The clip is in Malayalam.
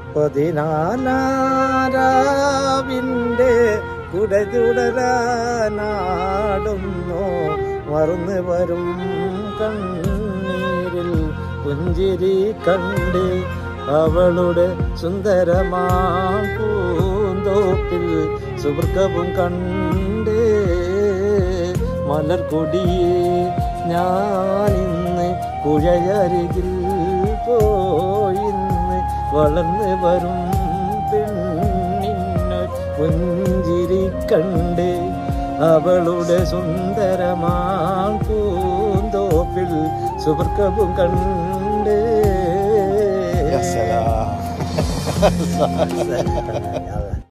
പതിനാലാരാവിൻ്റെ കുടചുടരാനാടുന്നു മറന്നു വരും കണ്ണീരിൽ പുഞ്ചിരി കണ്ട് അവളുടെ സുന്ദരമാ പൂന്തോപ്പിൽ സുവർഗവും കണ്ട് മലർക്കൊടിയെ ഞാനിന്ന് പുഴയരികിൽ പോയിന്ന് വളർന്ന് വരും പെണ്ണിന് പുഞ്ചിരി കണ്ട് അവളുടെ സുന്ദരമാ പൂന്തോപ്പിൽ സുവർഗവും കണ്ട് يا سلام